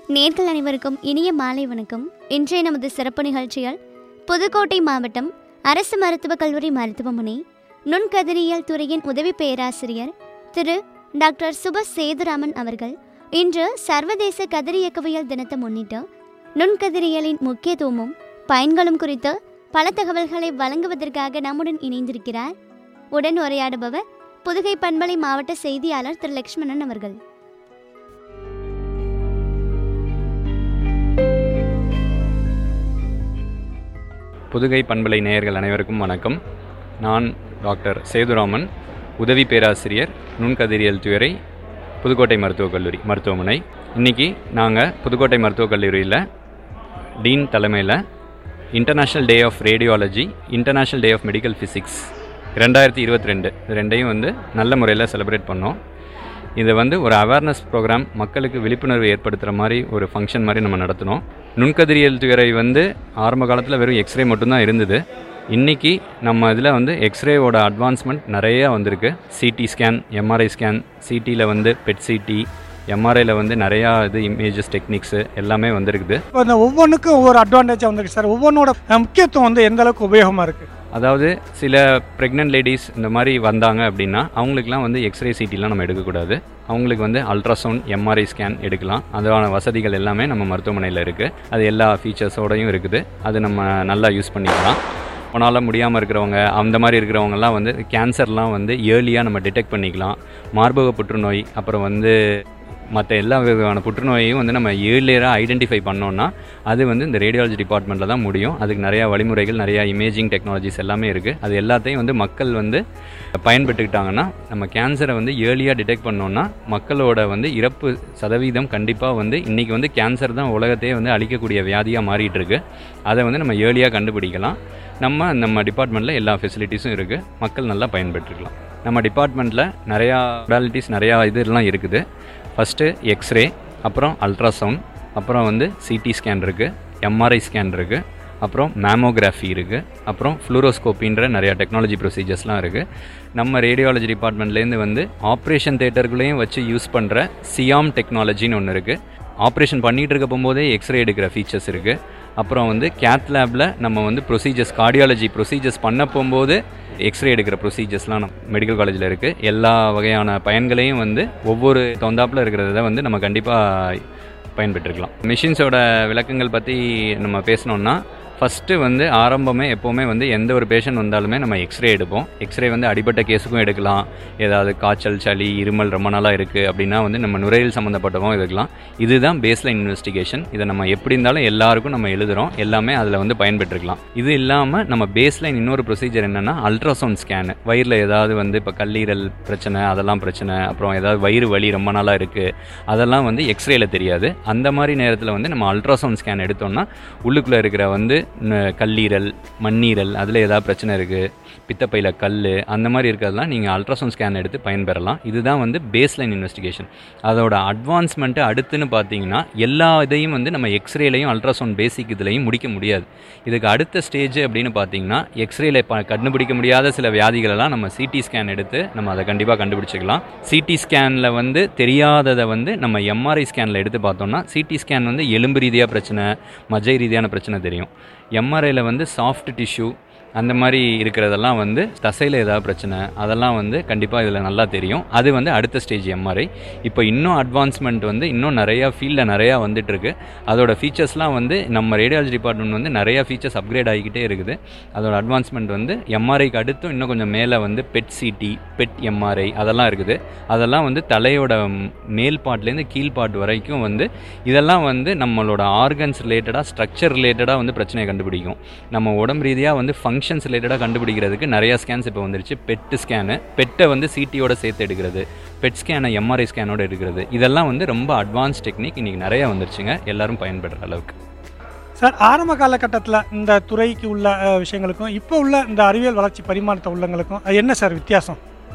நேர்கள் அனைவருக்கும் இனிய மாலை வணக்கம் இன்றைய நமது சிறப்பு நிகழ்ச்சியில் புதுக்கோட்டை மாவட்டம் அரசு மருத்துவக் கல்லூரி மருத்துவமனை நுண்கதிரியல் துறையின் உதவி பேராசிரியர் திரு டாக்டர் சுபஸ் சேதுராமன் அவர்கள் இன்று சர்வதேச கதிரியக்கவியல் தினத்தை முன்னிட்டு நுண்கதிரியலின் முக்கியத்துவமும் பயன்களும் குறித்து பல தகவல்களை வழங்குவதற்காக நம்முடன் இணைந்திருக்கிறார் உடன் உரையாடுபவர் புதுகை பண்பலை மாவட்ட செய்தியாளர் திரு லக்ஷ்மணன் அவர்கள் புதுகை பண்பலை நேயர்கள் அனைவருக்கும் வணக்கம் நான் டாக்டர் சேதுராமன் உதவி பேராசிரியர் நுண்கதிரியல் துறை புதுக்கோட்டை மருத்துவக் கல்லூரி மருத்துவமனை இன்றைக்கி நாங்கள் புதுக்கோட்டை மருத்துவக் கல்லூரியில் டீன் தலைமையில் international day of radiology international day of medical physics ரெண்டாயிரத்தி இருபத்தி ரெண்டு இது ரெண்டையும் வந்து நல்ல முறையில் செலிப்ரேட் பண்ணோம் இதை வந்து ஒரு அவேர்னஸ் ப்ரோக்ராம் மக்களுக்கு விழிப்புணர்வு ஏற்படுத்துகிற மாதிரி ஒரு ஃபங்க்ஷன் மாதிரி நம்ம நடத்தினோம் நுண்கதிரியல் துறை வந்து ஆரம்ப காலத்தில் வெறும் எக்ஸ்ரே மட்டும்தான் இருந்தது இன்றைக்கி நம்ம இதில் வந்து எக்ஸ்ரேவோட அட்வான்ஸ்மெண்ட் நிறையா வந்திருக்கு சிடி ஸ்கேன் எம்ஆர்ஐ ஸ்கேன் சிடியில் வந்து பெட் சிடி எம்ஆர்ஐயில் வந்து நிறையா இது இமேஜஸ் டெக்னிக்ஸு எல்லாமே வந்திருக்குது இப்போ இந்த ஒவ்வொன்றுக்கும் ஒவ்வொரு அட்வான்டேஜாக வந்திருக்கு சார் ஒவ்வொன்றோட அஹ், முக்கியத்துவம் வந்து எந்த அளவுக்கு உபயோகமாக இருக்குது அதாவது சில ப்ரெக்னென்ட் லேடிஸ் இந்த மாதிரி வந்தாங்க அப்படின்னா அவங்களுக்குலாம் வந்து எக்ஸ்ரே சிட்டிலாம் நம்ம எடுக்கக்கூடாது அவங்களுக்கு வந்து அல்ட்ராசவுண்ட் எம்ஆர்ஐ ஸ்கேன் எடுக்கலாம் அதுவான வசதிகள் எல்லாமே நம்ம மருத்துவமனையில் இருக்குது அது எல்லா ஃபீச்சர்ஸோடையும் இருக்குது அது நம்ம நல்லா யூஸ் பண்ணிக்கலாம் உன்னால் முடியாமல் இருக்கிறவங்க அந்த மாதிரி இருக்கிறவங்கலாம் வந்து கேன்சர்லாம் வந்து ஏர்லியாக நம்ம டிடெக்ட் பண்ணிக்கலாம் மார்பக புற்றுநோய் அப்புறம் வந்து மற்ற எல்லா விதமான புற்றுநோயையும் வந்து நம்ம ஏர்லியராக ஐடென்டிஃபை பண்ணோம்னா அது வந்து இந்த ரேடியாலஜி டிபார்ட்மெண்ட்டில் தான் முடியும் அதுக்கு நிறையா வழிமுறைகள் நிறையா இமேஜிங் டெக்னாலஜிஸ் எல்லாமே இருக்குது அது எல்லாத்தையும் வந்து மக்கள் வந்து பயன்பட்டுக்கிட்டாங்கன்னா நம்ம கேன்சரை வந்து ஏர்லியாக டிடெக்ட் பண்ணோம்னா மக்களோட வந்து இறப்பு சதவீதம் கண்டிப்பாக வந்து இன்றைக்கி வந்து கேன்சர் தான் உலகத்தையே வந்து அழிக்கக்கூடிய வியாதியாக மாறிட்டு இருக்கு அதை வந்து நம்ம ஏர்லியாக கண்டுபிடிக்கலாம் நம்ம நம்ம டிபார்ட்மெண்ட்டில் எல்லா ஃபெசிலிட்டிஸும் இருக்குது மக்கள் நல்லா பயன்பெற்றுக்கலாம் நம்ம டிபார்ட்மெண்ட்டில் நிறையா மொடாலிட்டிஸ் நிறையா இதெல்லாம் இருக்குது ஃபஸ்ட்டு எக்ஸ்ரே அப்புறம் அல்ட்ராசவுண்ட் அப்புறம் வந்து சிடி ஸ்கேன் இருக்குது எம்ஆர்ஐ ஸ்கேன் இருக்குது அப்புறம் மேமோகிராஃபி இருக்குது அப்புறம் ஃப்ளூரோஸ்கோப்பின்ற நிறையா டெக்னாலஜி ப்ரொசீஜர்ஸ்லாம் இருக்குது நம்ம ரேடியாலஜி டிபார்ட்மெண்ட்லேருந்து வந்து ஆப்ரேஷன் தேட்டருக்குள்ளேயும் வச்சு யூஸ் பண்ணுற சியாம் டெக்னாலஜின்னு ஒன்று இருக்குது ஆப்ரேஷன் பண்ணிகிட்டு இருக்க போகும்போதே எக்ஸ்ரே எடுக்கிற ஃபீச்சர்ஸ் இருக்குது அப்புறம் வந்து கேத் லேபில் நம்ம வந்து ப்ரொசீஜர்ஸ் கார்டியாலஜி ப்ரொசீஜர்ஸ் பண்ண போகும்போது எக்ஸ்ரே எடுக்கிற ப்ரொசீஜர்ஸ்லாம் நம்ம மெடிக்கல் காலேஜில் இருக்குது எல்லா வகையான பயன்களையும் வந்து ஒவ்வொரு தொந்தாப்பில் இருக்கிறத வந்து நம்ம கண்டிப்பாக பயன்பெற்றுக்கலாம் மிஷின்ஸோட விளக்கங்கள் பற்றி நம்ம பேசணுன்னா ஃபஸ்ட்டு வந்து ஆரம்பமே எப்போவுமே வந்து எந்த ஒரு பேஷண்ட் வந்தாலுமே நம்ம எக்ஸ்ரே எடுப்போம் எக்ஸ்ரே வந்து அடிபட்ட கேஸுக்கும் எடுக்கலாம் ஏதாவது காய்ச்சல் சளி இருமல் ரொம்ப நாளாக இருக்குது அப்படின்னா வந்து நம்ம நுரையீரல் சம்மந்தப்பட்டவும் எடுக்கலாம் இதுதான் பேஸ்லைன் இன்வெஸ்டிகேஷன் இதை நம்ம எப்படி இருந்தாலும் எல்லாருக்கும் நம்ம எழுதுகிறோம் எல்லாமே அதில் வந்து பயன்பெற்றுக்கலாம் இது இல்லாமல் நம்ம பேஸ்லைன் இன்னொரு ப்ரொசீஜர் என்னென்னா அல்ட்ராசவுண்ட் ஸ்கேனு வயிறில் ஏதாவது வந்து இப்போ கல்லீரல் பிரச்சனை அதெல்லாம் பிரச்சனை அப்புறம் ஏதாவது வயிறு வலி ரொம்ப நாளாக இருக்குது அதெல்லாம் வந்து எக்ஸ்ரேல தெரியாது அந்த மாதிரி நேரத்தில் வந்து நம்ம அல்ட்ராசவுண்ட் ஸ்கேன் எடுத்தோம்னா உள்ளுக்குள்ளே இருக்கிற வந்து ந- கல்லீரல் மண்ணீரல் அதில் ஏதாவது பிரச்சனை இருக்குது பித்தப்பையில் கல் அந்த மாதிரி இருக்கிறதெல்லாம் நீங்கள் அல்ட்ராசவுண்ட் ஸ்கேன் எடுத்து பயன்பெறலாம் இதுதான் வந்து பேஸ்லைன் இன்வெஸ்டிகேஷன் அதோட அட்வான்ஸ்மெண்ட்டு அடுத்துன்னு பார்த்தீங்கன்னா எல்லா இதையும் வந்து நம்ம எக்ஸ்ரேலையும் அல்ட்ராசவுண்ட் பேசிக் இதுலையும் முடிக்க முடியாது இதுக்கு அடுத்த ஸ்டேஜ் அப்படின்னு பார்த்தீங்கன்னா எக்ஸ்ரேல ப கண்டுபிடிக்க முடியாத சில வியாதிகளெல்லாம் நம்ம சிடி ஸ்கேன் எடுத்து நம்ம அதை கண்டிப்பாக கண்டுபிடிச்சிக்கலாம் சிடி ஸ்கேனில் வந்து தெரியாததை வந்து நம்ம எம்ஆர்ஐ ஸ்கேனில் எடுத்து பார்த்தோம்னா சிடி ஸ்கேன் வந்து எலும்பு ரீதியாக பிரச்சனை மஜ்ஜை ரீதியான பிரச்சனை தெரியும் எம்ஆர்ஐயில் வந்து சாஃப்ட் டிஷ்யூ அந்த மாதிரி இருக்கிறதெல்லாம் வந்து தசையில் ஏதாவது பிரச்சனை அதெல்லாம் வந்து கண்டிப்பாக இதில் நல்லா தெரியும் அது வந்து அடுத்த ஸ்டேஜ் எம்ஆர்ஐ இப்போ இன்னும் அட்வான்ஸ்மெண்ட் வந்து இன்னும் நிறையா ஃபீல்டில் நிறையா வந்துட்டு இருக்கு அதோட ஃபீச்சர்ஸ்லாம் வந்து நம்ம ரேடியாலஜி டிபார்ட்மெண்ட் வந்து நிறையா ஃபீச்சர்ஸ் அப்கிரேட் ஆகிக்கிட்டே இருக்குது அதோட அட்வான்ஸ்மெண்ட் வந்து எம்ஆர்ஐக்கு அடுத்தும் இன்னும் கொஞ்சம் மேலே வந்து பெட் சிடி பெட் எம்ஆர்ஐ அதெல்லாம் இருக்குது அதெல்லாம் வந்து தலையோட மேல் பாட்லேருந்து கீழ் பாட் வரைக்கும் வந்து இதெல்லாம் வந்து நம்மளோட ஆர்கன்ஸ் ரிலேட்டடாக ஸ்ட்ரக்சர் ரிலேட்டடாக வந்து பிரச்சனையை கண்டுபிடிக்கும் நம்ம உடம்பு ரீதியாக வந்து ஃபங்க்ஷன்ஸ் ரிலேட்டடாக கண்டுபிடிக்கிறதுக்கு நிறையா ஸ்கேன்ஸ் இப்போ வந்துருச்சு பெட்டு ஸ்கேனு பெட்டை வந்து சிடியோட சேர்த்து எடுக்கிறது பெட் ஸ்கேனை எம்ஆர்ஐ ஸ்கேனோட எடுக்கிறது இதெல்லாம் வந்து ரொம்ப அட்வான்ஸ் டெக்னிக் இன்றைக்கி நிறையா வந்துருச்சுங்க எல்லாரும் பயன்படுற அளவுக்கு சார் ஆரம்ப காலகட்டத்தில் இந்த துறைக்கு உள்ள அஹ், விஷயங்களுக்கும் இப்போ உள்ள இந்த அறிவியல் வளர்ச்சி பரிமாணத்தை உள்ளங்களுக்கும் அது என்ன சார் வித்தியாசம்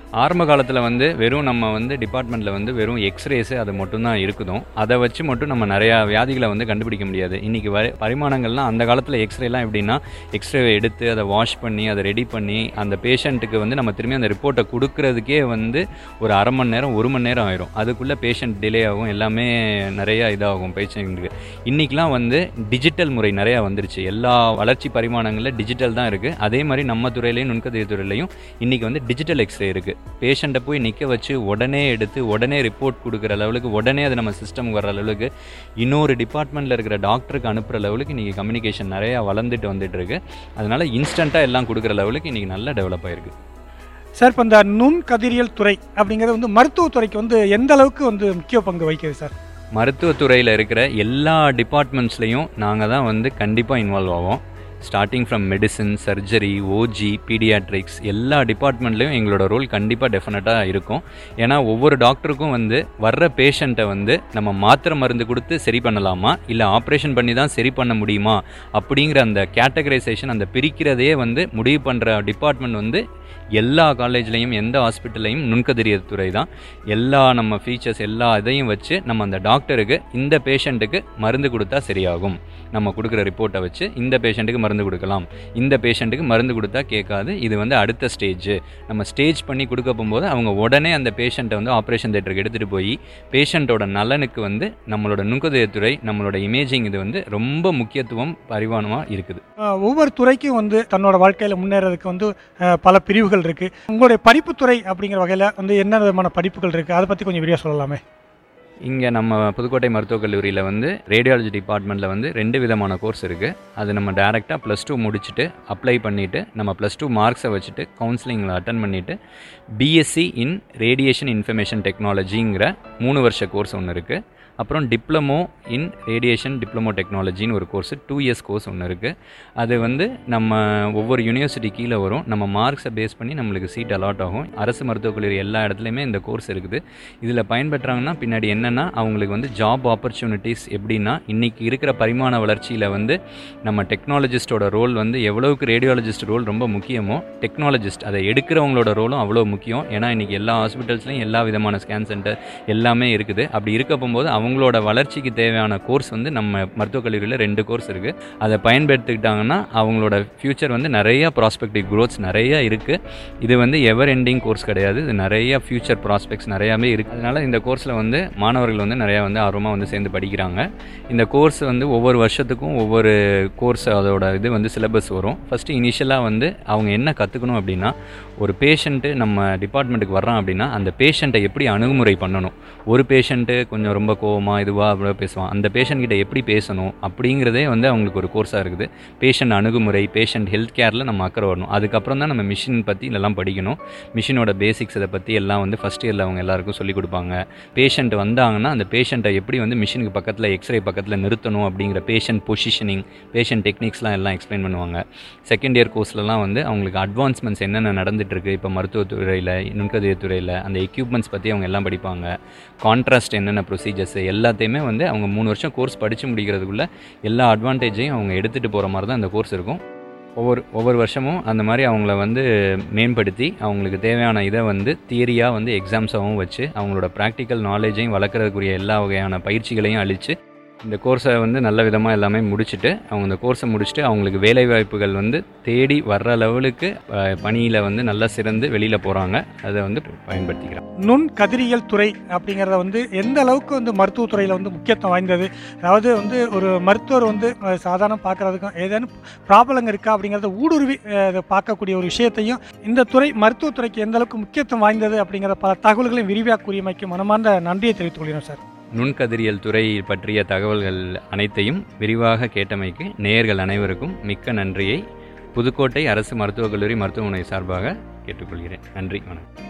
ஆரம்ப காலத்தில் வந்து வெறும் நம்ம வந்து டிபார்ட்மெண்ட்டில் வந்து வெறும் எக்ஸ்ரேஸு அது மட்டும்தான் இருக்குதும் அதை வச்சு மட்டும் நம்ம நிறையா வியாதிகளை வந்து கண்டுபிடிக்க முடியாது இன்றைக்கி வ பரிமாணங்கள்லாம் அந்த காலத்தில் எக்ஸ்ரேலாம் எப்படின்னா எக்ஸ்ரே எடுத்து அதை வாஷ் பண்ணி அதை ரெடி பண்ணி அந்த பேஷண்ட்டுக்கு வந்து நம்ம திரும்பி அந்த ரிப்போர்ட்டை கொடுக்கறதுக்கே வந்து ஒரு அரை மணி நேரம் ஒரு மணி நேரம் ஆயிரும் அதுக்குள்ளே பேஷண்ட் டிலே ஆகும் எல்லாமே நிறையா இதாகும் பேஷண்ட்டுக்கு இன்றைக்கெலாம் வந்து டிஜிட்டல் முறை நிறையா வந்துருச்சு எல்லா வளர்ச்சி பரிமாணங்களில் டிஜிட்டல் தான் இருக்குது அதே மாதிரி நம்ம துறையிலையும் நுண்கதிர் துறையிலையும் இன்றைக்கி வந்து டிஜிட்டல் எக்ஸ்ரே இருக்குது பேஷண்ட்டை போய் நிற்க வச்சு உடனே எடுத்து உடனே ரிப்போர்ட் கொடுக்குற லெவலுக்கு உடனே அது நம்ம சிஸ்டமுக்கு வர லெவலுக்கு இன்னொரு டிபார்ட்மெண்ட்டில் இருக்கிற டாக்டருக்கு அனுப்புகிற லெவலுக்கு இன்றைக்கி கம்யூனிகேஷன் நிறையா வளர்ந்துட்டு வந்துட்டு இருக்கு அதனால் இன்ஸ்டண்ட்டாக எல்லாம் கொடுக்குற லெவலுக்கு இன்றைக்கி நல்லா டெவலப் ஆயிருக்கு சார் இப்போ இந்த நுண் கதிரியல் துறை அப்படிங்கிறது வந்து மருத்துவத்துறைக்கு வந்து எந்த அளவுக்கு வந்து முக்கிய பங்கு வகிக்குது சார் மருத்துவத்துறையில் இருக்கிற எல்லா டிபார்ட்மெண்ட்ஸ்லையும் நாங்கள் தான் வந்து கண்டிப்பாக இன்வால்வ் ஆவோம் starting from medicine surgery OG paediatrics எல்லா டிபார்ட்மெண்ட்லேயும் எங்களோட ரோல் கண்டிப்பாக டெஃபினட்டாக இருக்கும் ஏன்னா ஒவ்வொரு டாக்டருக்கும் வந்து வர்ற பேஷண்ட்டை வந்து நம்ம மாத்திரை மருந்து கொடுத்து சரி பண்ணலாமா இல்லை ஆப்ரேஷன் பண்ணி தான் சரி பண்ண முடியுமா அப்படிங்கிற அந்த கேட்டகரைசேஷன் அந்த பிரிக்கிறதையே வந்து முடிவு பண்ணுற டிபார்ட்மெண்ட் வந்து எல்லா காலேஜ்லேயும் எந்த ஹாஸ்பிட்டல்லையும் நுண்கதிரியல் துறை தான் எல்லா நம்ம ஃபீச்சர்ஸ் எல்லா இதையும் வச்சு நம்ம அந்த டாக்டருக்கு இந்த பேஷண்ட்டுக்கு மருந்து கொடுத்தா சரியாகும் நம்ம கொடுக்குற ரிப்போர்ட்டை வச்சு இந்த பேஷண்ட்டுக்கு மருந்து கொடுக்கலாம் இந்த பேஷண்ட்டுக்கு மருந்து கொடுத்தா கேட்காது இது வந்து அடுத்த ஸ்டேஜ் நம்ம ஸ்டேஜ் பண்ணி கொடுக்க போகும்போது அவங்க உடனே அந்த பேஷண்ட்டை வந்து ஆப்ரேஷன் தேட்டருக்கு எடுத்துகிட்டு போய் பேஷண்ட்டோட நலனுக்கு வந்து நம்மளோட நுண்கதிரியல் துறை நம்மளோட இமேஜிங் இது வந்து ரொம்ப முக்கியத்துவம் பரிமாணமாக இருக்குது அஹ், ஒவ்வொரு துறைக்கும் வந்து தன்னோட வாழ்க்கையில் முன்னேறதுக்கு வந்து அஹ், பல பிரிவுகள் இருக்குது உங்களுடைய படிப்புத்துறை அப்படிங்கிற வகையில் வந்து என்ன விதமான படிப்புகள் இருக்குது அதை பற்றி கொஞ்சம் விரிவாக சொல்லலாமே இங்கே நம்ம புதுக்கோட்டை மருத்துவக் கல்லூரியில் வந்து ரேடியாலஜி டிபார்ட்மெண்ட்டில் வந்து ரெண்டு விதமான கோர்ஸ் இருக்குது அது நம்ம டேரெக்டாக ப்ளஸ் டூ முடிச்சுட்டு அப்ளை பண்ணிவிட்டு நம்ம ப்ளஸ் டூ மார்க்ஸை வச்சுட்டு கவுன்சிலிங்கில் அட்டன் பண்ணிவிட்டு பிஎஸ்சி இன் ரேடியேஷன் இன்ஃபர்மேஷன் டெக்னாலஜிங்கிற மூணு வருஷ கோர்ஸ் ஒன்று இருக்குது அப்புறம் டிப்ளமோ இன் ரேடியேஷன் டிப்ளமோ டெக்னாலஜின்னு ஒரு கோர்ஸ் டூ இயர்ஸ் கோர்ஸ் ஒன்று இருக்குது அது வந்து நம்ம ஒவ்வொரு யூனிவர்சிட்டி கீழே வரும் நம்ம மார்க்ஸை பேஸ் பண்ணி நம்மளுக்கு சீட் அலாட் ஆகும் அரசு மருத்துவக் கல்லூரி எல்லா இடத்துலையுமே இந்த கோர்ஸ் இருக்குது இதில் பயன்பெற்றாங்கன்னா பின்னாடி என்னென்னா அவங்களுக்கு வந்து ஜாப் ஆப்பர்ச்சுனிட்டிஸ் எப்படின்னா இன்றைக்கி இருக்கிற பரிமாண வளர்ச்சியில் வந்து நம்ம டெக்னாலஜிஸ்டோட ரோல் வந்து எவ்வளவுக்கு ரேடியாலஜிஸ்ட் ரோல் ரொம்ப முக்கியமோ டெக்னாலஜிஸ்ட் அதை எடுக்கிறவங்களோட ரோலும் அவ்வளோ முக்கியம் ஏன்னா இன்றைக்கி எல்லா ஹாஸ்பிட்டல்ஸ்லையும் எல்லா விதமான ஸ்கேன் சென்டர் எல்லாமே இருக்குது அப்படி இருக்க போகும்போது அவங்களோட வளர்ச்சிக்கு தேவையான கோர்ஸ் வந்து நம்ம மருத்துவக் கல்லூரியில் ரெண்டு கோர்ஸ் இருக்குது அதை பயன்படுத்திக்கிட்டாங்கன்னா அவங்களோட ஃப்யூச்சர் வந்து நிறைய ப்ராஸ்பெக்டிவ் க்ரோத்ஸ் நிறைய இருக்குது இது வந்து எவர் எண்டிங் கோர்ஸ் கிடையாது இது நிறைய ஃப்யூச்சர் ப்ராஸ்பெக்ட்ஸ் நிறையாவே இருக்குது அதனால் இந்த கோர்ஸில் வந்து மாணவர்கள் வந்து நிறையா வந்து ஆர்வமாக வந்து சேர்ந்து படிக்கிறாங்க இந்த கோர்ஸ் வந்து ஒவ்வொரு வருஷத்துக்கும் ஒவ்வொரு கோர்ஸ் அதோட இது வந்து சிலபஸ் வரும் ஃபஸ்ட்டு இனிஷியலாக வந்து அவங்க என்ன கற்றுக்கணும் அப்படின்னா ஒரு பேஷண்ட்டு நம்ம டிபார்ட்மெண்ட்டுக்கு வர்றான் அப்படின்னா அந்த பேஷண்ட்டை எப்படி அணுகுமுறை பண்ணணும் ஒரு பேஷண்ட்டு கொஞ்சம் ரொம்ப கோவமாக இதுவாக அவ்வளோ பேசுவான் அந்த பேஷண்ட் கிட்ட எப்படி பேசணும் அப்படிங்கிறதே வந்து அவங்களுக்கு ஒரு கோர்ஸாக இருக்குது பேஷண்ட் அணுகுமுறை பேஷண்ட் ஹெல்த் கேரில் நம்ம அக்கறை வரணும் அதுக்கப்புறம் தான் நம்ம மிஷின் பற்றி இதெல்லாம் படிக்கணும் மிஷினோட பேசிக்ஸ் இதை பற்றி எல்லாம் வந்து ஃபஸ்ட் இயரில் அவங்க எல்லாருக்கும் சொல்லிக் கொடுப்பாங்க பேஷண்ட் வந்தாங்கன்னா அந்த பேஷண்ட்டை எப்படி வந்து மிஷினுக்கு பக்கத்தில் எக்ஸ்ரே பக்கத்தில் நிறுத்தணும் அப்படிங்கிற பேஷண்ட் பொசிஷனிங் பேஷண்ட் டெக்னிக்ஸ்லாம் எல்லாம் எக்ஸ்பிளைன் பண்ணுவாங்க செகண்ட் இயர் கோர்ஸ்லலாம் வந்து அவங்களுக்கு அட்வான்ஸ்மெண்ட்ஸ் என்னென்ன நடந்துட்டு இருக்கு இப்போ மருத்துவத்துறையில் நுண்கதிரியல் துறையில் அந்த எக்யூப்மெண்ட்ஸ் பற்றி அவங்க எல்லாம் படிப்பாங்க கான்ட்ராஸ்ட் என்னென்ன ப்ரொசீஜர்ஸ் எல்லாத்தையுமே வந்து அவங்க மூணு வருஷம் கோர்ஸ் படித்து முடிக்கிறதுக்குள்ள எல்லா அட்வான்டேஜையும் அவங்க எடுத்துகிட்டு போகிற மாதிரி தான் அந்த கோர்ஸ் இருக்கும் ஒவ்வொரு ஒவ்வொரு வருஷமும் அந்த மாதிரி அவங்கள வந்து மேம்படுத்தி அவங்களுக்கு தேவையான இதை வந்து தியரியாக வந்து எக்ஸாம்ஸாகவும் வச்சு அவங்களோட ப்ராக்டிக்கல் நாலேஜையும் வளர்க்குறதுக்குரிய எல்லா வகையான பயிற்சிகளையும் அளித்து இந்த கோர்ஸை வந்து நல்ல விதமாக எல்லாமே முடிச்சுட்டு அவங்க இந்த கோர்ஸை முடிச்சுட்டு அவங்களுக்கு வேலை வாய்ப்புகள் வந்து தேடி வர்ற லெவலுக்கு பணியில் வந்து நல்லா சிறந்து வெளியில் போகிறாங்க அதை வந்து பயன்படுத்திக்கிறாங்க நுண் கதிரியல் துறை அப்படிங்கிறத வந்து எந்த அளவுக்கு வந்து மருத்துவத்துறையில் வந்து முக்கியத்துவம் வாய்ந்தது அதாவது வந்து ஒரு மருத்துவர் வந்து அஹ், சாதாரண பார்க்குறதுக்கும் ஏதேனும் ப்ராப்ளம் இருக்கா அப்படிங்கிறத ஊடுருவி அஹ், அதை பார்க்கக்கூடிய ஒரு விஷயத்தையும் இந்த துறை மருத்துவத்துறைக்கு எந்த அளவுக்கு முக்கியத்துவம் வாய்ந்தது அப்படிங்கிற பல தகவல்களையும் விரிவாக கூறியமைக்கு மனமார்ந்த நன்றியை தெரிவித்துக் கொள்கிறோம் சார் நுண்கதிரியல் துறை பற்றிய தகவல்கள் அனைத்தையும் விரிவாக கேட்டமைக்கு நேயர்கள் அனைவருக்கும் மிக்க நன்றியை புதுக்கோட்டை அரசு மருத்துவக் கல்லூரி மருத்துவமனை சார்பாக கேட்டுக்கொள்கிறேன் நன்றி வணக்கம்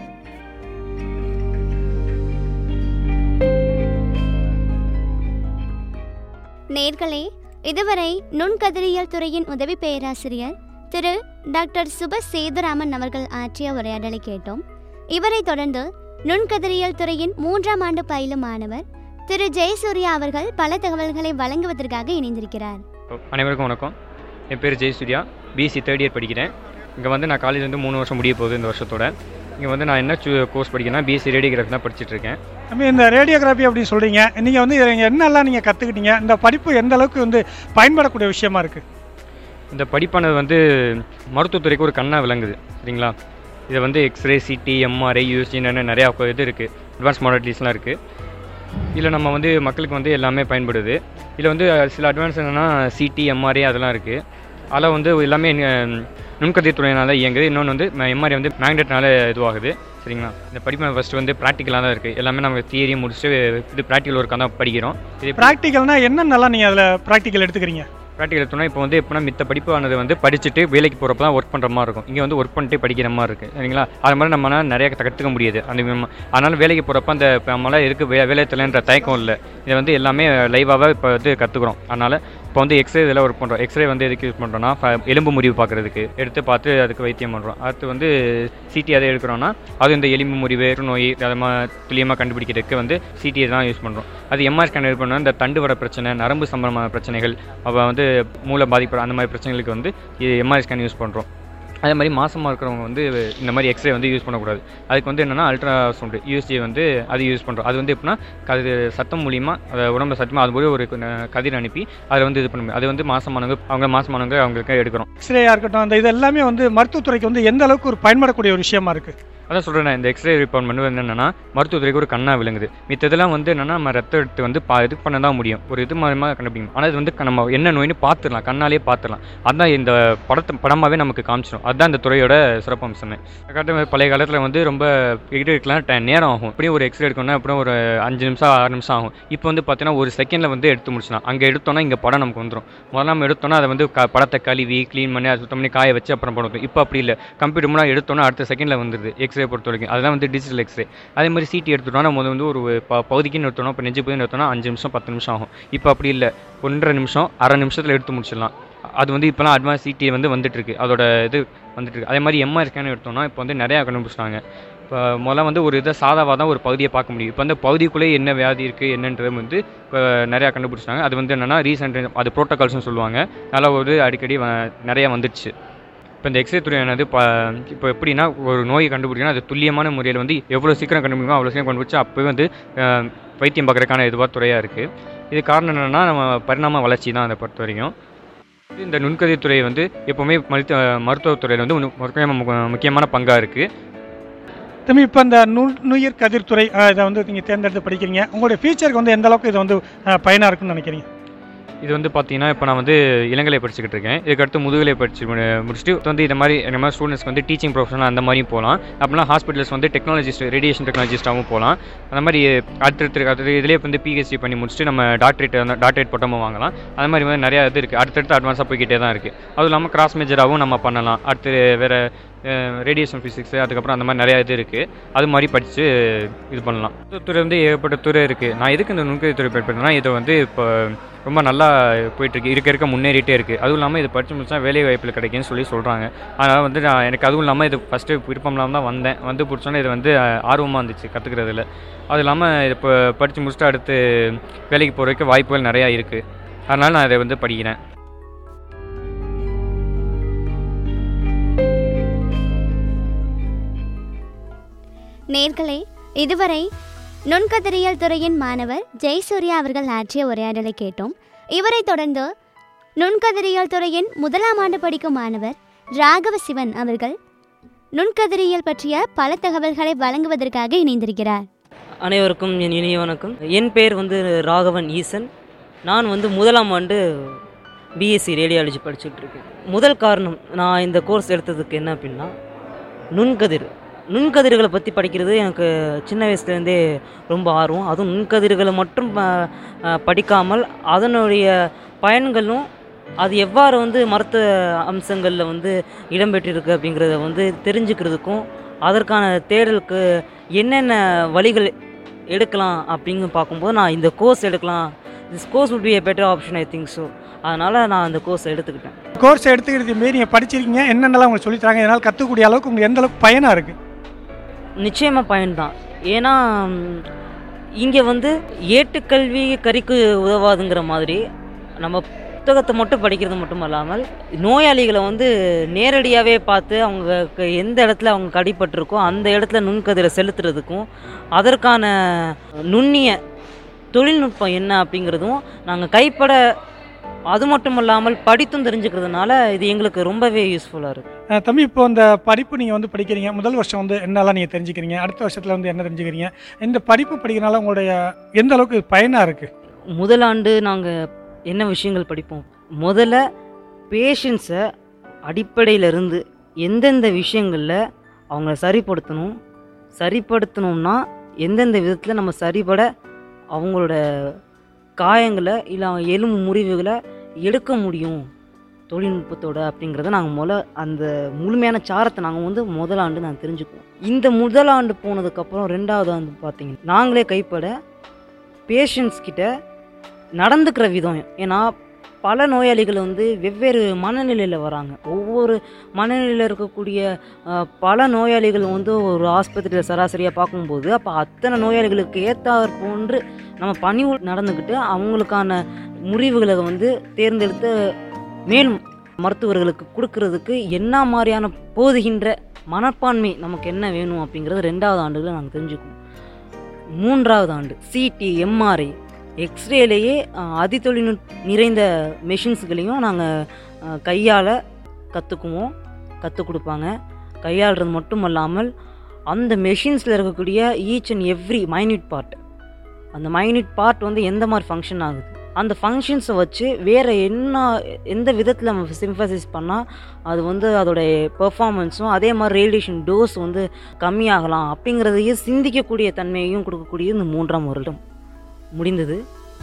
நேர்களே இதுவரை நுண்கதிரியல் துறையின் உதவி பேராசிரியர் திரு டாக்டர் சுப சேதுராமன் அவர்கள் ஆற்றிய உரையாடலை கேட்டோம் இவரை தொடர்ந்து நுண்கதிரியல் துறையின் மூன்றாம் ஆண்டு பயிலும் மாணவர் திரு ஜெயசூர்யா அவர்கள் பல தகவல்களை வழங்குவதற்காக இணைந்திருக்கிறார் அனைவருக்கும் வணக்கம் என் பேர் ஜெயசூர்யா பிஎஸ்சி தேர்ட் இயர் படிக்கிறேன் இங்கே வந்து நான் காலேஜ் வந்து மூணு வருஷம் முடிய போகுது இந்த வருஷத்தோட இங்கே வந்து நான் என்ன கோர்ஸ் படிக்கிறேன்னா பிஎஸ்சி ரேடியோகிராஃபி தான் படிச்சுட்டு இருக்கேன் தம்பி இந்த ரேடியோகிராஃபி அப்படின்னு சொல்கிறீங்க நீங்கள் வந்து இதில் என்னெல்லாம் நீங்கள் கற்றுக்கிட்டீங்க இந்த படிப்பு எந்த அளவுக்கு வந்து பயன்படக்கூடிய விஷயமா இருக்குது இந்த படிப்பானது வந்து மருத்துவத்துறைக்கு ஒரு கண்ணாக விளங்குது சரிங்களா இதை வந்து எக்ஸ்ரே சிடி எம்ஆர்ஐ யூஎஸ்டின்னு நிறையா இது இருக்குது அட்வான்ஸ் மாடலிட்டிஸ்லாம் இருக்குது இதில் நம்ம வந்து மக்களுக்கு வந்து எல்லாமே பயன்படுது இதில் வந்து சில அட்வான்ஸ் என்னென்னா சிடி எம்ஆர்ஐ அதெல்லாம் இருக்குது அதில் வந்து எல்லாமே அஹ், நுண்கதிர் துறையினால இயங்குது இன்னொன்று வந்து எம்ஆர்ஐ வந்து மேக்னெட்னால இதுவாகுது சரிங்களா இந்த படிப்பு ஃபஸ்ட்டு வந்து ப்ராக்டிக்கலாக தான் இருக்குது எல்லாமே நம்ம தியரி முடிச்சுட்டு இது ப்ராக்டிக்கல் ஒர்க்காக தான் படிக்கிறோம் இது ப்ராக்டிக்கல்னா என்னென்னலாம் நீங்கள் அதில் ப்ராக்டிக்கல் எடுத்துக்கிறீங்க ப்ராக்டிகல் எடுத்தோம்னா இப்போ வந்து எப்படின்னா மித்த படிப்பானது வந்து படிச்சுட்டு வேலைக்கு போகிறப்ப தான் ஒர்க் பண்ணுற மாதிரி இருக்கும் இங்கே வந்து ஒர்க் பண்ணிட்டு படிக்கிற மாதிரி இருக்குது சரிங்களா அது மாதிரி நம்மளால நிறைய கற்றுக்க முடியாது அந்த விதமா- அதனால வேலைக்கு போகிறப்ப அந்த இப்போ நம்மளால இருக்கு வே வேலை தெரியலன்ற தயக்கம் இல்லை இதை வந்து எல்லாமே லைவாகவே இப்போ வந்து கற்றுக்குறோம் அதனால் இப்போ வந்து எக்ஸ்ரே இதில் ஒர்க் பண்ணுறோம் எக்ஸ்ரே வந்து எதுக்கு யூஸ் பண்ணுறோம்னா ஃப- எலும்பு முறிவு பார்க்குறதுக்கு எடுத்து பார்த்து அதுக்கு வைத்தியம் பண்ணுறோம் அடுத்து வந்து சிடி அதை எடுக்கிறோம்னா அது இந்த எலும்பு முறிவு நோய் அதை மாதிரி துல்லியமாக கண்டுபிடிக்கிறதுக்கு வந்து சிடியை தான் யூஸ் பண்ணுறோம் அது எம்ஆர் ஸ்கேன் இது பண்ணால் இந்த தண்டு வர பிரச்சனை நரம்பு சம்பந்தமான பிரச்சனைகள் அப்போ வந்து மூளை பாதிப்பு அந்த மாதிரி பிரச்சனைகளுக்கு வந்து எம்ஆர் ஸ்கேன் யூஸ் பண்ணுறோம் அதே மாதிரி மாசமாக இருக்கிறவங்க வந்து இந்த மாதிரி எக்ஸ்ரே வந்து யூஸ் பண்ணக்கூடாது அதுக்கு வந்து என்னென்னா அல்ட்ரா சவுண்டு யூஎஸ்ஜி வந்து அது யூஸ் பண்ணுறோம் அது வந்து எப்படின்னா அது சத்தம் மூலிமா அதை உடம்பு சத்தமாக அது போய் ஒரு க- கதிர் அனுப்பி அதை வந்து இது பண்ண முடியும் அது வந்து மாசமானவங்க அவங்க மாசமானவங்க அவங்களுக்கு எடுக்கிறோம் எக்ஸ்ரேயாக இருக்கட்டும் அந்த இது எல்லாமே வந்து மருத்துவத்துறைக்கு வந்து எந்த அளவுக்கு ஒரு பயன்படக்கூடிய ஒரு விஷயமா இருக்குது அதான் சொல்கிறேன் இந்த எக்ஸ்ரே டிபார்ட்மெண்ட் வந்து என்னென்னா மருத்துவத்துறைக்கு ஒரு கண்ணா விளங்குது மித்ததெல்லாம் வந்து என்னென்னா நம்ம ரத்த எடுத்து வந்து பா இது பண்ண தான் முடியும் ஒரு இது மூலமாக கண்டுபிடிக்கும் ஆனால் இது வந்து க- நம்ம என்ன நோயின்னு பார்த்துடலாம் கண்ணாலே பார்த்துடலாம் அதான் இந்த படத்தை படமாகவே நமக்கு காமிச்சிடும் அதுதான் இந்த துறையோட சிறப்பம்சமே காட்டு பழைய காலத்தில் வந்து ரொம்ப இது இருக்கலாம் ட- நேரம் ஆகும் இப்படியும் ஒரு எக்ஸ்ரே எடுக்கணும்னா எப்படியும் ஒரு அஞ்சு நிமிஷம் ஆறு நிமிஷம் ஆகும் இப்போ வந்து பார்த்தீங்கன்னா ஒரு செகண்டில் வந்து எடுத்து முடிச்சிடலாம் அங்கே எடுத்தோன்னா இங்கே படம் நமக்கு வந்துடும் முதல்ல நம்ம எடுத்தோன்னா அதை வந்து க படத்தை கழுவி க்ளீன் பண்ணி அதை சுத்தம் பண்ணி காய வச்சு அப்புறம் படம் இப்போ அப்படி இல்லை கம்ப்யூட்டர் மூலம் எடுத்தோன்னா அடுத்த செகண்டில் வந்துடுது எக்ஸ்ரே பொறுத்த வரைக்கும் அதெல்லாம் வந்து டிஜிட்டல் எக்ஸ்ரே அதே மாதிரி சிடி எடுத்துட்டோம்னா நம்ம வந்து ஒரு ப பகுதிக்குன்னு எடுத்தோம்னா இப்போ நெஞ்சு பகுதின்னு எடுத்தோம்னா அஞ்சு நிமிஷம் பத்து நிமிஷம் ஆகும் இப்போ அப்படி இல்லை ஒன்றரை நிமிஷம் அரை நிமிஷத்தில் எடுத்து முடிச்சிடலாம் அது வந்து இப்போலாம் அட்வான்ஸ் சிடி வந்து வந்துட்டு இருக்கு அதோட இது வந்துட்டு இருக்கு அதே மாதிரி எம்ஆர் ஸ்கேன் எடுத்தோம்னா இப்போ வந்து நிறையா கண்டுபிடிச்சிட்டாங்க இப்போ முதல்ல வந்து ஒரு இதை சாதாவாக தான் ஒரு பகுதியை பார்க்க முடியும் இப்போ அந்த பகுதிக்குள்ளே என்ன வியாதி இருக்குது என்னன்றது வந்து இப்போ நிறையா கண்டுபிடிச்சிட்டாங்க அது வந்து என்னென்னா ரீசெண்ட் அது ப்ரோட்டோகால்ஸ்னு சொல்லுவாங்க அதெல்லாம் ஒரு அடிக்கடி வ- நிறையா வந்துடுச்சு இப்போ இந்த எக்ஸ்ரே துறையானது இப்போ இப்போ எப்படின்னா ஒரு நோயை கண்டுபிடிக்கணும் அது துல்லியமான முறையில் வந்து எவ்வளோ சீக்கிரம் கண்டுபிடிக்கணும் அவ்வளோ சீக்கிரம் கண்டுபிடிச்சு அப்போவே வந்து அஹ், வைத்தியம் பார்க்குறதுக்கான இதுவாக துறையாக இருக்குது இது காரணம் என்னென்னா நம்ம பரிணாம வளர்ச்சி தான் அதை பொறுத்த வரைக்கும் இந்த நுண்கதிர் துறை வந்து எப்போவுமே மருத்துவ மருத்துவத்துறையில் வந்து ஒரு முக்கியமான முக்கியமான பங்காக இருக்குது தம்பி இப்போ இந்த நுண்ணுயிர் கதிர்த்துறை அஹ், இதை வந்து நீங்கள் தேர்ந்தெடுத்து படிக்கிறீங்க உங்களுடைய ஃபியூச்சருக்கு வந்து எந்த அளவுக்கு இது வந்து பயனாக இருக்குன்னு நினைக்கிறீங்க இது வந்து பார்த்தீங்கன்னா இப்போ நான் வந்து இளங்கலை படிச்சுக்கிட்டு இருக்கேன் இதுக்கடுத்து முதுகலை படிச்சு மு- முடிச்சுட்டு இப்ப வந்து இந்த மாதிரி இந்த மாதிரி ஸ்டூடெண்ட்ஸ்க்கு வந்து டீச்சிங் ப்ரொஃபஷனல் அந்த மாதிரியும் போகலாம் அப்படிலாம் ஹாஸ்பிட்டல்ஸ் வந்து டெக்னாலஜிஸ்ட் ரேடியேஷன் டெக்னாலஜிஸ்ட்டாகவும் போகலாம் அந்த மாதிரி அடுத்தடுத்து அடுத்து இதிலே வந்து பிஹெச்டி பண்ணி முடிச்சுட்டு நம்ம டாக்டரேட் டாக்டரேட் பட்டமும் வாங்கலாம் அந்த மாதிரி வந்து நிறையா இது இருக்குது அடுத்தடுத்து அட்வான்ஸாக போய்கிட்டே தான் இருக்குது அதுவும் இல்லாமல் கிராஸ் மேஜராகவும் நம்ம பண்ணலாம் அடுத்து வேறு ரேடியேஷன் ஃபிசிக்ஸ் அதுக்கப்புறம் அந்த மாதிரி நிறையா இது இருக்குது அது மாதிரி படித்து இது பண்ணலாம் துறை வந்து ஏகப்பட்ட துறை இருக்குது நான் எதுக்கு இந்த நுண்கதிர் துறை படிப்பேன்னா இதை வந்து இப்போ ரொம்ப நல்லா போயிட்டுருக்கு இருக்க இருக்க முன்னேறிட்டே இருக்குது அதுவும் இல்லாமல் இது படித்து முடிச்சா வேலை வாய்ப்பில் கிடைக்குன்னு சொல்லி சொல்கிறாங்க அதனால் வந்து நான் எனக்கு அதுவும் இல்லாமல் இது ஃபஸ்ட்டு விருப்பம் இல்லாமல் தான் வந்தேன் வந்து பிடிச்சோன்னே இது வந்து ஆர்வமாக இருந்துச்சு கற்றுக்கிறதுல அது இல்லாமல் இது இப்போ படித்து முடிச்சுட்டு அடுத்து வேலைக்கு போகிறதுக்கு வாய்ப்புகள் நிறையா இருக்குது அதனால் நான் இதை வந்து படிக்கிறேன் நேர்களே இதுவரை நுண்கதிரியல் துறையின் மாணவர் ஜெயசூர்யா அவர்கள் ஆற்றிய உரையாடலை கேட்டோம் இவரை தொடர்ந்து நுண்கதிரியல் துறையின் முதலாம் ஆண்டு படிக்கும் மாணவர் ராகவ சிவன் அவர்கள் நுண்கதிரியல் பற்றிய பல தகவல்களை வழங்குவதற்காக இணைந்திருக்கிறார் அனைவருக்கும் என் இனிய வணக்கம் என் பெயர் வந்து ராகவன் ஈசன் நான் வந்து முதலாம் ஆண்டு பிஎஸ்சி ரேடியாலஜி படிச்சுட்டு இருக்கேன் முதல் காரணம் நான் இந்த கோர்ஸ் எடுத்ததுக்கு என்ன அப்படின்னா நுண்கதிர் நுண்கதிர்களை பற்றி படிக்கிறது எனக்கு சின்ன வயசுலேருந்தே ரொம்ப ஆர்வம் அதுவும் நுண்கதிர்களை மட்டும் ப- அஹ் படிக்காமல் அதனுடைய பயன்களும் அது எவ்வாறு வந்து மருத்துவ அம்சங்களில் வந்து இடம்பெற்றிருக்கு அப்படிங்கிறத வந்து தெரிஞ்சுக்கிறதுக்கும் அதற்கான தேடலுக்கு என்னென்ன வழிகள் எடுக்கலாம் அப்படின்னு பார்க்கும்போது நான் இந்த கோர்ஸ் எடுக்கலாம் this course would be a better option I think so அதனால் நான் அந்த கோர்ஸ் எடுத்துக்கிட்டேன் கோர்ஸ் எடுத்துக்கிறது மாரி நீங்கள் படிச்சிருக்கீங்க என்னென்னலாம் உங்களுக்கு சொல்லித் தராங்க இதனால் கற்றுக்கூடிய அளவுக்கு உங்களுக்கு எந்த அளவுக்கு பயனாக இருக்குது நிச்சயமாக பயன்தான் ஏன்னா இங்கே வந்து ஏட்டுக்கல்வி கறிக்கு உதவாதுங்கிற மாதிரி நம்ம புத்தகத்தை மட்டும் படிக்கிறது மட்டும் அல்லாமல் நோயாளிகளை வந்து நேரடியாகவே பார்த்து அவங்க எந்த இடத்துல அவங்க கடிப்பட்டிருக்கோ அந்த இடத்துல நுண்கதிரை செலுத்துறதுக்கும் அதற்கான நுண்ணிய தொழில்நுட்பம் என்ன அப்படிங்கிறதும் நாங்கள் கைப்பட அது மட்டும் இல்லாமல் படித்தும் தெரிஞ்சுக்கிறதுனால இது எங்களுக்கு ரொம்பவே யூஸ்ஃபுல்லாக இருக்குது அஹ் தம்பி இப்போ இந்த படிப்பு நீங்கள் வந்து படிக்கிறீங்க முதல் வருஷம் வந்து என்னெல்லாம் நீங்கள் தெரிஞ்சுக்கிறீங்க அடுத்த வருஷத்தில் வந்து என்ன தெரிஞ்சுக்கிறீங்க இந்த படிப்பு படிக்கிறனால உங்களுடைய எந்த அளவுக்கு பயனாக இருக்குது முதலாண்டு நாங்கள் என்ன விஷயங்கள் படிப்போம் முதல்ல பேஷண்ட்ஸை அடிப்படையிலிருந்து எந்தெந்த விஷயங்களில் அவங்கள சரிப்படுத்தணும் சரிப்படுத்தணும்னா எந்தெந்த விதத்தில் நம்ம சரிபட அவங்களோட காயங்களை இல்லை எலும்பு முறிவுகளை எடுக்க முடியும் தொழில்நுட்பத்தோட அப்படிங்கிறத நாங்கள் முதல்ல அந்த முழுமையான சாரத்தை நாங்கள் வந்து முதலாண்டு நாங்கள் தெரிஞ்சுக்குவோம் இந்த முதலாண்டு போனதுக்கப்புறம் ரெண்டாவது ஆண்டு பார்த்தீங்கன்னா நாங்களே கைப்பட பேஷண்ட்ஸ் கிட்ட நடந்துக்கிற விதம் ஏன்னா பல நோயாளிகள் வந்து வெவ்வேறு மனநிலையில் வராங்க ஒவ்வொரு மனநிலையில் இருக்கக்கூடிய அஹ், பல நோயாளிகள் வந்து ஒரு ஆஸ்பத்திரியில் சராசரியாக பார்க்கும்போது அப்போ அத்தனை நோயாளிகளுக்கு ஏற்றாற் போன்று நம்ம பணிவு நடந்துக்கிட்டு அவங்களுக்கான முறிவுகளை வந்து தேர்ந்தெடுத்து மேலும் மருத்துவர்களுக்கு கொடுக்கறதுக்கு என்ன மாதிரியான போதுகின்ற மனப்பான்மை நமக்கு என்ன வேணும் அப்படிங்கிறது ரெண்டாவது ஆண்டுகளில் நாங்கள் தெரிஞ்சுக்குவோம் மூன்றாவது ஆண்டு சிடி எம்ஆர்ஐ எக்ஸ்ரேலேயே அதி தொழில்நுட் நிறைந்த மெஷின்ஸுகளையும் நாங்கள் கையால் கற்றுக்குவோம் கற்றுக் கொடுப்பாங்க கையாளுறது மட்டும் அல்லாமல் அந்த மெஷின்ஸில் இருக்கக்கூடிய each and every minute part அந்த மைன்யூட் பார்ட் வந்து எந்த மாதிரி ஃபங்க்ஷன் ஆகுது அந்த ஃபங்க்ஷன்ஸை வச்சு வேறு என்ன எந்த விதத்தில் நம்ம சிம்பசைஸ் பண்ணால் அது வந்து அதோடைய பெர்ஃபார்மன்ஸும் அதே மாதிரி ரேடியேஷன் டோஸ் வந்து கம்மியாகலாம் அப்படிங்கிறதையும் சிந்திக்கக்கூடிய தன்மையையும் கொடுக்கக்கூடிய இந்த மூன்றாம் வருடம் முடிந்தது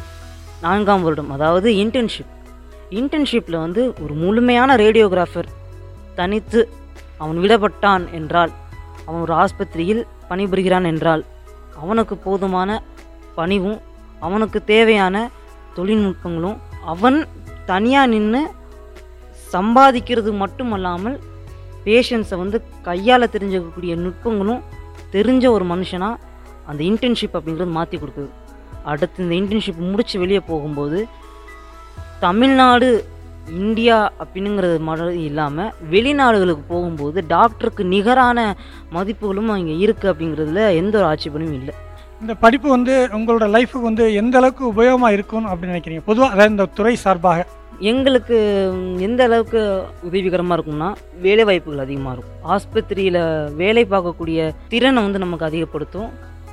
நான்காம் வருடம் அதாவது இன்டர்ன்ஷிப் இன்டர்ன்ஷிப்பில் வந்து ஒரு முழுமையான ரேடியோகிராஃபர் தனித்து அவன் விடப்பட்டான் என்றால் அவன் ஒரு ஆஸ்பத்திரியில் பணிபுரிகிறான் என்றால் அவனுக்கு போதுமான பணிவும் அவனுக்கு தேவையான தொழில்நுட்பங்களும் அவன் தனியாக நின்று சம்பாதிக்கிறது மட்டுமல்லாமல் பேஷண்ட்ஸை வந்து கையால் தெரிஞ்சுக்கக்கூடிய நுட்பங்களும் தெரிஞ்ச ஒரு மனுஷனாக அந்த இன்டர்ன்ஷிப் அப்படிங்கிறது மாற்றி கொடுக்குது அடுத்து இந்த இன்டர்ன்ஷிப் முடித்து வெளியே போகும்போது தமிழ்நாடு இந்தியா அப்படிங்கிறது மட்டும் இல்லாமல் வெளிநாடுகளுக்கு போகும்போது டாக்டருக்கு நிகரான மதிப்புகளும் இங்கே இருக்குது அப்படிங்கிறதுல எந்த ஒரு ஆட்சேபனையும் இல்லை இந்த படிப்பு வந்து உங்களோட லைஃபுக்கு வந்து எந்த அளவுக்கு உபயோகமாக இருக்கும் அப்படின்னு நினைக்கிறீங்க பொதுவாக அதாவது இந்த துறை சார்பாக எங்களுக்கு ம், எந்த அளவுக்கு உதவிகரமாக இருக்கும்னா வேலை வாய்ப்புகள் அதிகமாக இருக்கும் ஆஸ்பத்திரியில் வேலை பார்க்கக்கூடிய திறனை வந்து நமக்கு அதிகப்படுத்தும்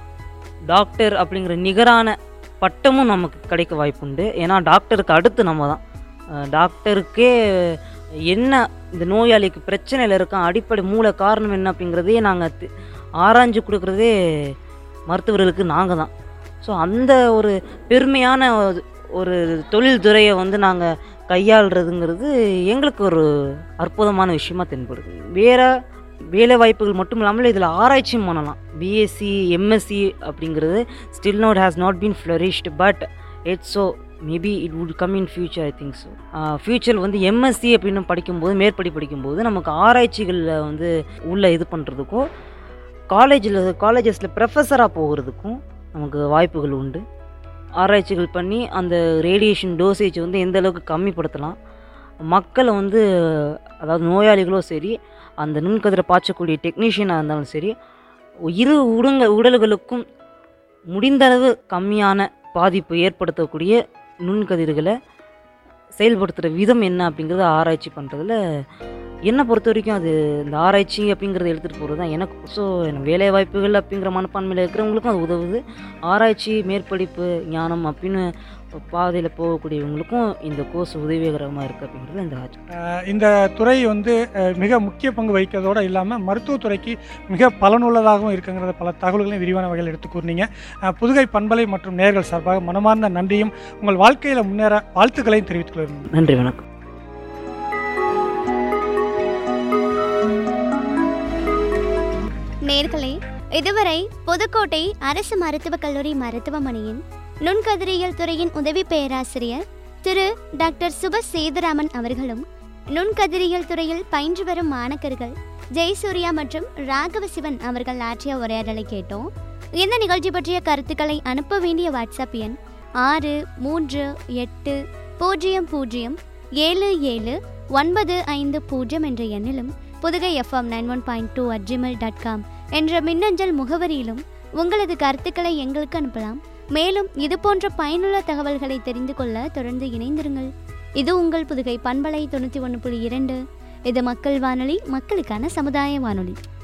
டாக்டர் அப்படிங்கிற நிகரான பட்டமும் நமக்கு கிடைக்க வாய்ப்புண்டு ஏன்னா டாக்டருக்கு அடுத்து நம்ம தான் அஹ், டாக்டருக்கே என்ன இந்த நோயாளிக்கு பிரச்சனையில் இருக்கான் அடிப்படை மூல காரணம் என்ன அப்படிங்கிறதையே நாங்கள் ஆராய்ஞ்சு கொடுக்குறதே மருத்துவர்களுக்கு நாங்கள் தான் ஸோ அந்த ஒரு பெருமையான ஒரு- ஒரு தொழில் துறையை வந்து நாங்கள் கையாளுறதுங்கிறது எங்களுக்கு ஒரு அற்புதமான விஷயமா தென்படுது வேற வேலை வாய்ப்புகள் மட்டும் இல்லாமல் இதில் ஆராய்ச்சியும் பண்ணலாம் பிஎஸ்சி எம்எஸ்சி அப்படிங்கிறது still not has not been flourished but it's so maybe it would come in future I think so future வந்து எம்எஸ்சி அப்படின்னு படிக்கும்போது மேற்படி படிக்கும்போது நமக்கு ஆராய்ச்சிகளில் வந்து உள்ள இது பண்ணுறதுக்கும் காலேஜில் காலேஜஸில் ப்ரொஃபஸராக போகிறதுக்கும் நமக்கு வாய்ப்புகள் உண்டு ஆராய்ச்சிகள் பண்ணி அந்த ரேடியேஷன் டோசேஜ் வந்து எந்த அளவுக்கு கம்மிப்படுத்தலாம் மக்களை வந்து அதாவது நோயாளிகளோ சரி அந்த நுண்கதிரை பாய்ச்சக்கூடிய டெக்னீஷியனாக இருந்தாலும் சரி இரு உடங்க உடல்களுக்கும் முடிந்தளவு கம்மியான பாதிப்பு ஏற்படுத்தக்கூடிய நுண்கதிர்களை செயல்படுத்துகிற விதம் என்ன அப்படிங்கிறத ஆராய்ச்சி பண்ணுறதுல என்னை பொறுத்த வரைக்கும் அது இந்த ஆராய்ச்சி அப்படிங்கிறத எடுத்துகிட்டு போகிறது தான் எனக்கு ஸோ வேலை வாய்ப்புகள் அப்படிங்கிற மனப்பான்மையில் இருக்கிறவங்களுக்கும் அது உதவுது ஆராய்ச்சி மேற்படிப்பு ஞானம் அப்படின்னு பாதையில் போகக்கூடியவங்களுக்கும் இந்த கோர்ஸ் உதவிகரமாக இருக்குது அப்படிங்கிறது இந்த ஆட்சி அஹ் இந்த துறை வந்து அஹ், மிக முக்கிய பங்கு வகிக்கிறதோடு இல்லாமல் மருத்துவத்துறைக்கு மிக பலனுள்ளதாகவும் இருக்குங்கிறத பல தகவல்களையும் விரிவான வகையில் எடுத்து கூறினீங்க அஹ், புதுகை பண்பலை மற்றும் நேர்கள் சார்பாக மனமார்ந்த நன்றியும் உங்கள் வாழ்க்கையில் முன்னேற வாழ்த்துக்களையும் தெரிவித்துக் கொள்கிறேன் நன்றி வணக்கம் நேர்களே இதுவரை புதுக்கோட்டை அரசு மருத்துவக் கல்லூரி மருத்துவமனையின் நுண்கதிரியல் துறையின் உதவி பேராசிரியர் திரு டாக்டர் சுபஸ் சேதுராமன் அவர்களும் நுண்கதிரியல் துறையில் பயின்று வரும் மாணக்கர்கள் ஜெயசூர்யா மற்றும் ராகவ சிவன் அவர்கள் ஆற்றிய உரையாடலை கேட்டோம் இந்த நிகழ்ச்சி பற்றிய கருத்துக்களை அனுப்ப வேண்டிய வாட்ஸ்அப் எண் ஆறு மூன்று எட்டு பூஜ்ஜியம் பூஜ்ஜியம் ஏழு ஏழு ஒன்பது ஐந்து பூஜ்ஜியம் என்ற எண்ணிலும் Pudugai FM nine one point two at Gmail dot com என்ற மின்னஞ்சல் முகவரியிலும் உங்களது கருத்துக்களை எங்களுக்கு அனுப்பலாம் மேலும் இது போன்ற பயனுள்ள தகவல்களை தெரிந்து கொள்ள தொடர்ந்து இணைந்திருங்கள் இது உங்கள் புதுகை பண்பலை தொண்ணூற்றி ஒன்று புள்ளி இரண்டு இது மக்கள் வானொலி மக்களுக்கான சமுதாய வானொலி